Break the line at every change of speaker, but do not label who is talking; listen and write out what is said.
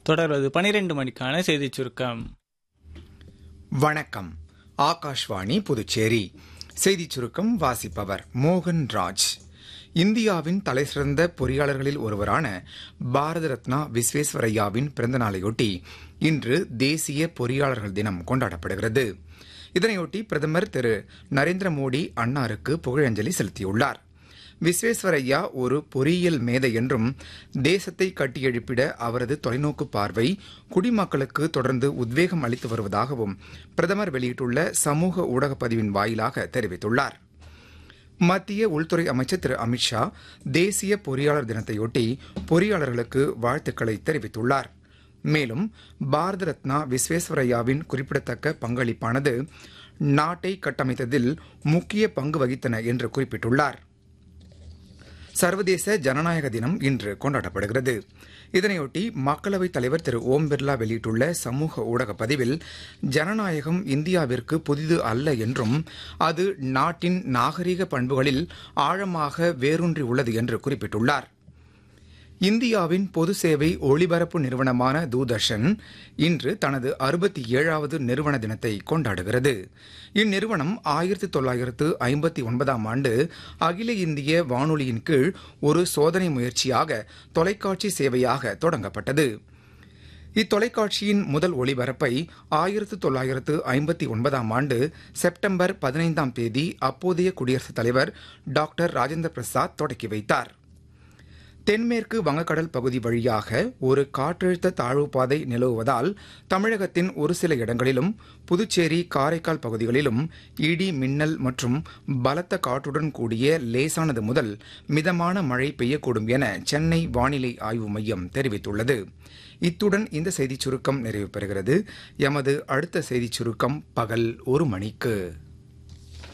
தொடர்வது பனிரெண்டு மணிக்கான செய்திச் சுருக்கம்
வணக்கம் ஆகாஷ்வாணி புதுச்சேரி செய்திச் சுருக்கம் வாசிப்பவர் மோகன் ராஜ் இந்தியாவின் தலைசிறந்த பொறியாளர்களில் ஒருவரான பாரத ரத்னா விஸ்வேஸ்வரையாவின் பிறந்தநாளையொட்டி இன்று தேசிய பொறியாளர்கள் தினம் கொண்டாடப்படுகிறது இதனையொட்டி பிரதமர் திரு நரேந்திர மோடி அன்னாருக்கு புகழஞ்சலி செலுத்தியுள்ளார் விஸ்வேஸ்வரையா ஒரு பொறியியல் மேதை என்றும் தேசத்தை கட்டியெழுப்பிட அவரது தொலைநோக்கு பார்வை குடிமக்களுக்கு தொடர்ந்து உத்வேகம் அளித்து வருவதாகவும் பிரதமர் வெளியிட்டுள்ள சமூக ஊடக பதிவின் வாயிலாக தெரிவித்துள்ளார் மத்திய உள்துறை அமைச்சர் திரு அமித்ஷா தேசிய பொறியாளர் தினத்தையொட்டி பொறியாளர்களுக்கு வாழ்த்துக்களை தெரிவித்துள்ளார் மேலும் பாரத ரத்னா விஸ்வேஸ்வரையாவின் குறிப்பிடத்தக்க பங்களிப்பானது நாட்டை கட்டமைத்ததில் முக்கிய பங்கு வகித்தன என்று குறிப்பிட்டுள்ளார் சர்வதேச ஜனநாயக தினம் இன்று கொண்டாடப்படுகிறது இதனையொட்டி மக்களவைத் தலைவர் திரு ஓம் பிர்லா வெளியிட்டுள்ள சமூக ஊடக பதிவில் ஜனநாயகம் இந்தியாவிற்கு புதிது அல்ல என்றும் அது நாட்டின் நாகரிக பண்புகளில் ஆழமாக வேரூன்றி உள்ளது என்று குறிப்பிட்டுள்ளார் இந்தியாவின் பொது சேவை ஒளிபரப்பு நிறுவனமான தூர்தர்ஷன் இன்று தனது அறுபத்தி ஏழாவது நிறுவன தினத்தை கொண்டாடுகிறது இந்நிறுவனம் ஆயிரத்தி தொள்ளாயிரத்து ஐம்பத்தி ஒன்பதாம் ஆண்டு அகில இந்திய வானொலியின் கீழ் ஒரு சோதனை முயற்சியாக தொலைக்காட்சி சேவையாக தொடங்கப்பட்டது இத்தொலைக்காட்சியின் முதல் ஒளிபரப்பை ஆயிரத்து தொள்ளாயிரத்து ஐம்பத்தி ஒன்பதாம் ஆண்டு செப்டம்பர் பதினைந்தாம் தேதி அப்போதைய குடியரசுத் தலைவர் டாக்டர் ராஜேந்திர பிரசாத் தொடக்கி வைத்தார் தென்மேற்கு வங்கக்கடல் பகுதி வழியாக ஒரு காற்றழுத்த தாழ்வு பாதை நிலவுவதால் தமிழகத்தின் ஒரு சில இடங்களிலும் புதுச்சேரி காரைக்கால் பகுதிகளிலும் இடி மின்னல் மற்றும் பலத்த காற்றுடன் கூடிய லேசானது முதல் மிதமான மழை பெய்யக்கூடும் என சென்னை வானிலை ஆய்வு மையம் தெரிவித்துள்ளது இத்துடன் இந்த செய்திச் சுருக்கம் நிறைவு பெறுகிறது எமது அடுத்த செய்திச் சுருக்கம் பகல் ஒரு மணிக்கு